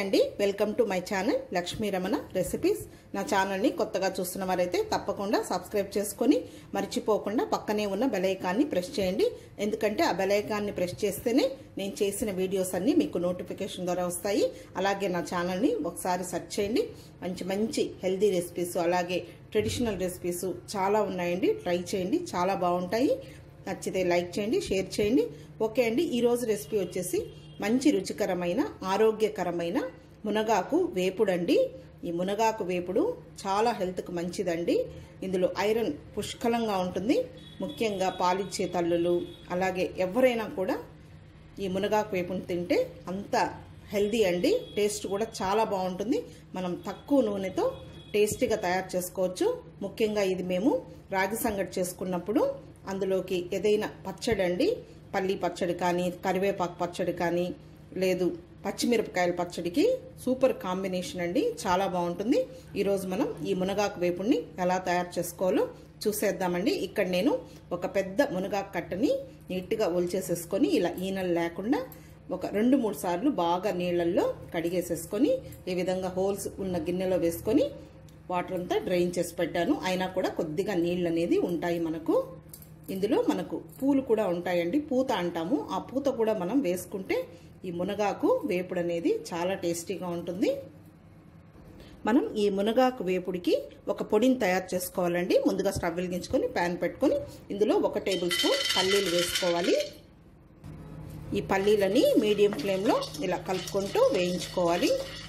అండి welcome to my channel Lakshmi Ramana recipes నా ఛానల్ని కొత్తగా చూస్తున్న వారైతే తప్పకుండా సబ్స్క్రైబ్ చేసుకొని మర్చిపోకుండా పక్కనే ఉన్న బెలైకాన్ని ప్రెస్ చేయండి ఎందుకంటే ఆ బెలైకాన్ని ప్రెస్ చేస్తేనే నేను చేసిన వీడియోస్ అన్ని మీకు నోటిఫికేషన్ ద్వారా వస్తాయి అలాగే నా ఛానల్ని ఒకసారి సెర్చ్ చేయండి మంచి మంచి హెల్దీ రెసిపీస్ అలాగే ట్రెడిషనల్ రెసిపీస్ చాలా ఉన్నాయండి ట్రై చేయండి చాలా బాగుంటాయి నచ్చితే లైక్ చేయండి షేర్ చేయండి ఓకే అండి ఈరోజు రెసిపీ వచ్చేసి మంచి రుచికరమైన ఆరోగ్యకరమైన మునగాకు వేపుడండి ఈ మునగాకు వేపుడు చాలా హెల్త్కి మంచిదండి ఇందులో ఐరన్ పుష్కలంగా ఉంటుంది ముఖ్యంగా పాలిచ్చే తల్లులు అలాగే ఎవరైనా కూడా ఈ మునగాకు వేపుని తింటే అంత హెల్దీ అండి టేస్ట్ కూడా చాలా బాగుంటుంది మనం తక్కువ నూనెతో టేస్టీగా తయారు చేసుకోవచ్చు ముఖ్యంగా ఇది మేము రాగి సంగటి చేసుకున్నప్పుడు అందులోకి ఏదైనా పచ్చడి అండి పల్లి పచ్చడి కానీ కరివేపాకు పచ్చడి కానీ లేదు పచ్చిమిరపకాయల పచ్చడికి సూపర్ కాంబినేషన్ అండి చాలా బాగుంటుంది ఈరోజు మనం ఈ మునగాకు వేపుడిని ఎలా తయారు చేసుకోవాలో చూసేద్దామండి ఇక్కడ నేను ఒక పెద్ద మునగాకు కట్టని నీట్గా ఒలిచేసేసుకొని ఇలా ఈనలు లేకుండా ఒక రెండు మూడు సార్లు బాగా నీళ్ళల్లో కడిగేసేసుకొని ఈ విధంగా హోల్స్ ఉన్న గిన్నెలో వేసుకొని వాటర్ అంతా డ్రైన్ చేసి పెట్టాను అయినా కూడా కొద్దిగా నీళ్ళు అనేది ఉంటాయి మనకు ఇందులో మనకు పూలు కూడా ఉంటాయండి పూత అంటాము ఆ పూత కూడా మనం వేసుకుంటే ఈ మునగాకు వేపుడు అనేది చాలా టేస్టీగా ఉంటుంది మనం ఈ మునగాకు వేపుడికి ఒక పొడిని తయారు చేసుకోవాలండి ముందుగా స్టవ్ వెలిగించుకొని ప్యాన్ పెట్టుకొని ఇందులో ఒక టేబుల్ స్పూన్ పల్లీలు వేసుకోవాలి ఈ పల్లీలని మీడియం ఫ్లేమ్లో ఇలా కలుపుకుంటూ వేయించుకోవాలి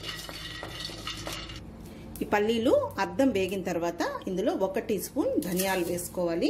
ఈ పల్లీలు అద్దం వేగిన తర్వాత ఇందులో ఒక టీ స్పూన్ ధనియాలు వేసుకోవాలి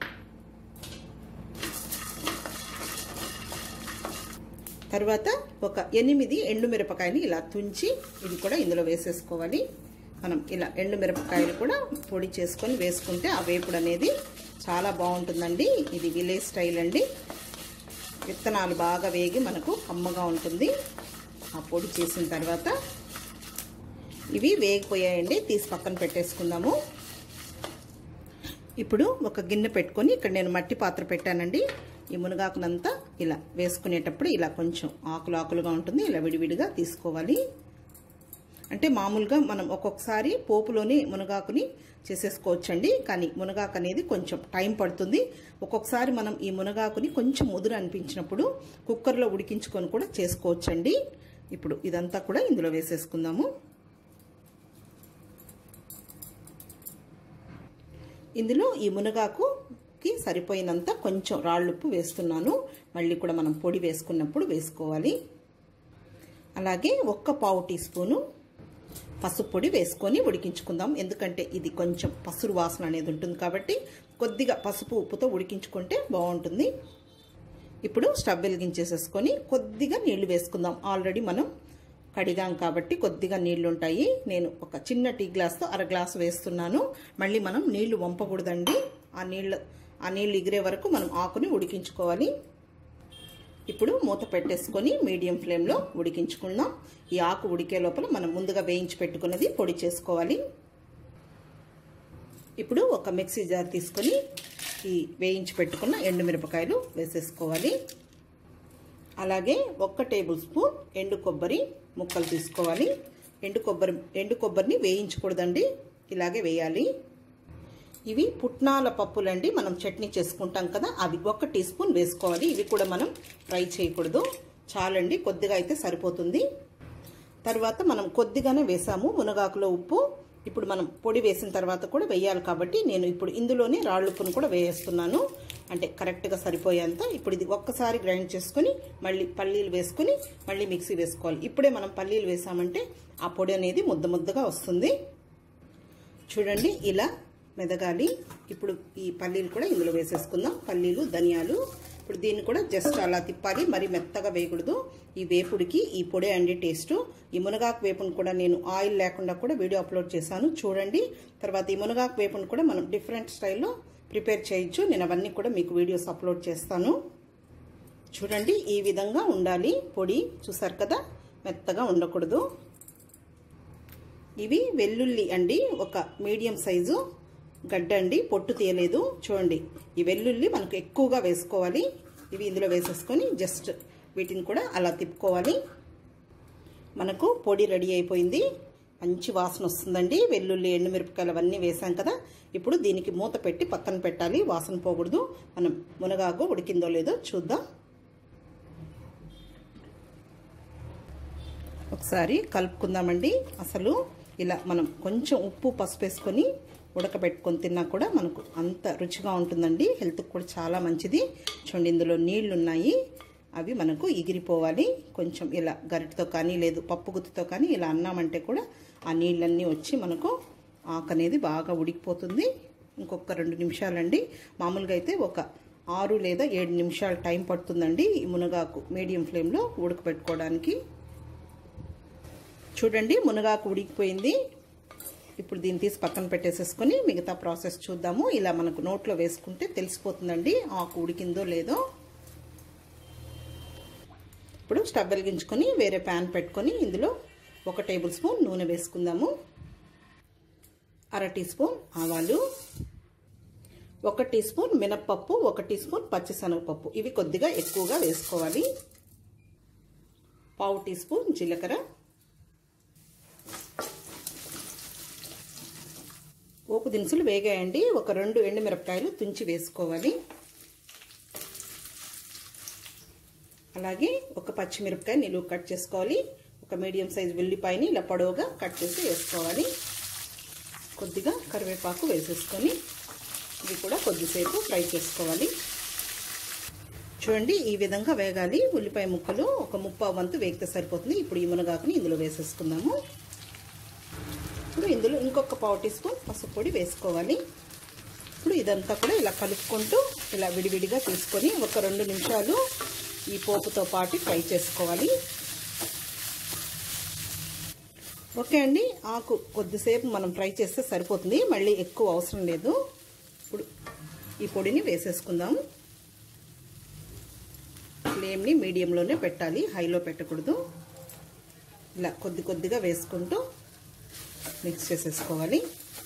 తర్వాత ఒక ఎనిమిది ఎండుమిరపకాయని ఇలా తుంచి ఇది కూడా ఇందులో వేసేసుకోవాలి మనం ఇలా ఎండుమిరపకాయలు కూడా పొడి చేసుకొని వేసుకుంటే ఆ వేపుడు అనేది చాలా బాగుంటుందండి ఇది విలేజ్ స్టైల్ అండి విత్తనాలు బాగా వేగి మనకు కమ్మగా ఉంటుంది ఆ పొడి చేసిన తర్వాత ఇవి వేగిపోయాయండి తీసి పక్కన పెట్టేసుకుందాము ఇప్పుడు ఒక గిన్నె పెట్టుకొని ఇక్కడ నేను మట్టి పాత్ర పెట్టానండి ఈ మునగాకునంతా ఇలా వేసుకునేటప్పుడు ఇలా కొంచెం ఆకులు ఆకులుగా ఉంటుంది ఇలా విడివిడిగా తీసుకోవాలి అంటే మామూలుగా మనం ఒక్కొక్కసారి పోపులోనే మునగాకుని చేసేసుకోవచ్చండి కానీ మునగాకు అనేది కొంచెం టైం పడుతుంది ఒక్కొక్కసారి మనం ఈ మునగాకుని కొంచెం ముదురు అనిపించినప్పుడు కుక్కర్లో ఉడికించుకొని కూడా చేసుకోవచ్చండి ఇప్పుడు ఇదంతా కూడా ఇందులో వేసేసుకుందాము ఇందులో ఈ మునగాకుకి సరిపోయినంత కొంచెం రాళ్ళుప్పు వేస్తున్నాను మళ్ళీ కూడా మనం పొడి వేసుకున్నప్పుడు వేసుకోవాలి అలాగే ఒక్క పావు టీ స్పూను పసుపు పొడి వేసుకొని ఉడికించుకుందాం ఎందుకంటే ఇది కొంచెం పసురు వాసన అనేది ఉంటుంది కాబట్టి కొద్దిగా పసుపు ఉప్పుతో ఉడికించుకుంటే బాగుంటుంది ఇప్పుడు స్టవ్ వెలిగించేసేసుకొని కొద్దిగా నీళ్లు వేసుకుందాం ఆల్రెడీ మనం కడిగాం కాబట్టి కొద్దిగా నీళ్లు ఉంటాయి నేను ఒక చిన్న టీ గ్లాస్తో అర గ్లాస్ వేస్తున్నాను మళ్ళీ మనం నీళ్లు వంపకూడదండి ఆ నీళ్ళు ఆ నీళ్ళు ఎగిరే వరకు మనం ఆకుని ఉడికించుకోవాలి ఇప్పుడు మూత పెట్టేసుకొని మీడియం ఫ్లేమ్లో ఉడికించుకుందాం ఈ ఆకు ఉడికే లోపల మనం ముందుగా వేయించి పెట్టుకున్నది పొడి చేసుకోవాలి ఇప్పుడు ఒక మిక్సీ జార్ తీసుకొని ఈ వేయించి పెట్టుకున్న ఎండుమిరపకాయలు వేసేసుకోవాలి అలాగే ఒక్క టేబుల్ స్పూన్ ఎండు కొబ్బరి ముక్కలు తీసుకోవాలి ఎండు కొబ్బరి ఎండు కొబ్బరిని వేయించకూడదండి ఇలాగే వేయాలి ఇవి పుట్నాల పప్పులండి మనం చట్నీ చేసుకుంటాం కదా అవి ఒక టీ స్పూన్ వేసుకోవాలి ఇవి కూడా మనం ఫ్రై చేయకూడదు చాలండి కొద్దిగా అయితే సరిపోతుంది తర్వాత మనం కొద్దిగానే వేసాము మునగాకులో ఉప్పు ఇప్పుడు మనం పొడి వేసిన తర్వాత కూడా వేయాలి కాబట్టి నేను ఇప్పుడు ఇందులోనే రాళ్ళుప్పును కూడా వేస్తున్నాను అంటే కరెక్ట్గా సరిపోయేంత ఇప్పుడు ఇది ఒక్కసారి గ్రైండ్ చేసుకుని మళ్ళీ పల్లీలు వేసుకుని మళ్ళీ మిక్సీ వేసుకోవాలి ఇప్పుడే మనం పల్లీలు వేసామంటే ఆ పొడి అనేది ముద్ద ముద్దగా వస్తుంది చూడండి ఇలా మెదగాలి ఇప్పుడు ఈ పల్లీలు కూడా ఇందులో వేసేసుకుందాం పల్లీలు ధనియాలు ఇప్పుడు దీన్ని కూడా జస్ట్ అలా తిప్పాలి మరి మెత్తగా వేయకూడదు ఈ వేపుడికి ఈ పొడి అండి టేస్ట్ ఈ మునగాకు వేపును కూడా నేను ఆయిల్ లేకుండా కూడా వీడియో అప్లోడ్ చేశాను చూడండి తర్వాత ఈ మునగాకు వేపును కూడా మనం డిఫరెంట్ స్టైల్లో ప్రిపేర్ చేయొచ్చు నేను అవన్నీ కూడా మీకు వీడియోస్ అప్లోడ్ చేస్తాను చూడండి ఈ విధంగా ఉండాలి పొడి చూసారు కదా మెత్తగా ఉండకూడదు ఇవి వెల్లుల్లి అండి ఒక మీడియం సైజు గడ్డ అండి పొట్టు తీయలేదు చూడండి ఈ వెల్లుల్లి మనకు ఎక్కువగా వేసుకోవాలి ఇవి ఇందులో వేసేసుకొని జస్ట్ వీటిని కూడా అలా తిప్పుకోవాలి మనకు పొడి రెడీ అయిపోయింది మంచి వాసన వస్తుందండి వెల్లుల్లి ఎండుమిరపకాయలు అవన్నీ వేసాం కదా ఇప్పుడు దీనికి మూత పెట్టి పక్కన పెట్టాలి వాసన పోకూడదు మనం మునగాకు ఉడికిందో లేదో చూద్దాం ఒకసారి కలుపుకుందామండి అసలు ఇలా మనం కొంచెం ఉప్పు పసుపు వేసుకొని ఉడకబెట్టుకొని తిన్నా కూడా మనకు అంత రుచిగా ఉంటుందండి హెల్త్కి కూడా చాలా మంచిది చూడండి ఇందులో నీళ్లు ఉన్నాయి అవి మనకు ఎగిరిపోవాలి కొంచెం ఇలా గరిటతో కానీ లేదు పప్పు గుత్తితో కానీ ఇలా అన్నామంటే కూడా ఆ నీళ్ళన్నీ వచ్చి మనకు ఆకు అనేది బాగా ఉడికిపోతుంది ఇంకొక రెండు నిమిషాలండి మామూలుగా అయితే ఒక ఆరు లేదా ఏడు నిమిషాలు టైం పడుతుందండి ఈ మునగాకు మీడియం ఫ్లేమ్లో ఉడకబెట్టుకోవడానికి చూడండి మునగాకు ఉడికిపోయింది ఇప్పుడు దీన్ని తీసి పక్కన పెట్టేసేసుకొని మిగతా ప్రాసెస్ చూద్దాము ఇలా మనకు నోట్లో వేసుకుంటే తెలిసిపోతుందండి ఆకు ఉడికిందో లేదో ఇప్పుడు స్టవ్ వెలిగించుకొని వేరే ప్యాన్ పెట్టుకొని ఇందులో ఒక టేబుల్ స్పూన్ నూనె వేసుకుందాము అర టీ స్పూన్ ఆవాలు ఒక టీ స్పూన్ మినప్పప్పు ఒక టీ స్పూన్ పచ్చిశనగపప్పు ఇవి కొద్దిగా ఎక్కువగా వేసుకోవాలి పావు టీ స్పూన్ జీలకర్ర పోపు దినుసులు వేగాయండి ఒక రెండు ఎండుమిరపకాయలు తుంచి వేసుకోవాలి అలాగే ఒక పచ్చిమిరపకాయ నిలువు కట్ చేసుకోవాలి ఒక మీడియం సైజ్ వెల్లిపాయని ఇలా పొడవుగా కట్ చేసి వేసుకోవాలి కొద్దిగా కరివేపాకు వేసేసుకొని ఇది కూడా కొద్దిసేపు ఫ్రై చేసుకోవాలి చూడండి ఈ విధంగా వేగాలి ఉల్లిపాయ ముక్కలు ఒక ముప్పావు వంతు వేగితే సరిపోతుంది ఇప్పుడు ఈ మునగాకుని ఇందులో వేసేసుకుందాము ఇప్పుడు ఇందులో ఇంకొక పావు టీ స్పూన్ పసుపు పొడి వేసుకోవాలి ఇప్పుడు ఇదంతా కూడా ఇలా కలుపుకుంటూ ఇలా విడివిడిగా తీసుకొని ఒక రెండు నిమిషాలు ఈ పోపుతో పాటు ఫ్రై చేసుకోవాలి ఓకే అండి ఆకు కొద్దిసేపు మనం ఫ్రై చేస్తే సరిపోతుంది మళ్ళీ ఎక్కువ అవసరం లేదు ఇప్పుడు ఈ పొడిని వేసేసుకుందాం ఫ్లేమ్ని మీడియంలోనే పెట్టాలి హైలో పెట్టకూడదు ఇలా కొద్ది కొద్దిగా వేసుకుంటూ మిక్స్ చేసేసుకోవాలి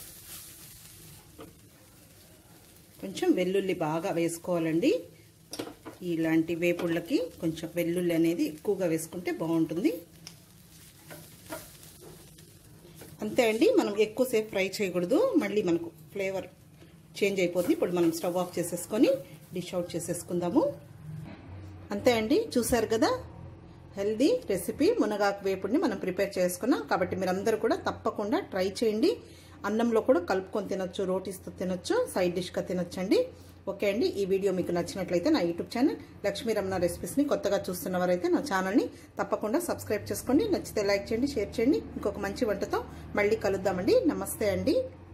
కొంచెం వెల్లుల్లి బాగా వేసుకోవాలండి ఇలాంటి వేపుళ్ళకి కొంచెం వెల్లుల్లి అనేది ఎక్కువగా వేసుకుంటే బాగుంటుంది అంతే అండి మనం ఎక్కువసేపు ఫ్రై చేయకూడదు మళ్ళీ మనకు ఫ్లేవర్ చేంజ్ అయిపోతుంది ఇప్పుడు మనం స్టవ్ ఆఫ్ చేసేసుకొని డిష్ అవుట్ చేసేసుకుందాము అంతే అండి చూసారు కదా హెల్దీ రెసిపీ మునగాకు వేపుడిని మనం ప్రిపేర్ చేసుకున్నాం కాబట్టి మీరందరూ కూడా తప్పకుండా ట్రై చేయండి అన్నంలో కూడా కలుపుకొని తినొచ్చు రోటీస్తో తినొచ్చు సైడ్ డిష్గా తినొచ్చండి ఓకే అండి ఈ వీడియో మీకు నచ్చినట్లయితే నా యూట్యూబ్ ఛానల్ లక్ష్మీ రమణ రెసిపీస్ని కొత్తగా చూస్తున్నవారైతే నా ఛానల్ని తప్పకుండా సబ్స్క్రైబ్ చేసుకోండి నచ్చితే లైక్ చేయండి షేర్ చేయండి ఇంకొక మంచి వంటతో మళ్ళీ కలుద్దామండి నమస్తే అండి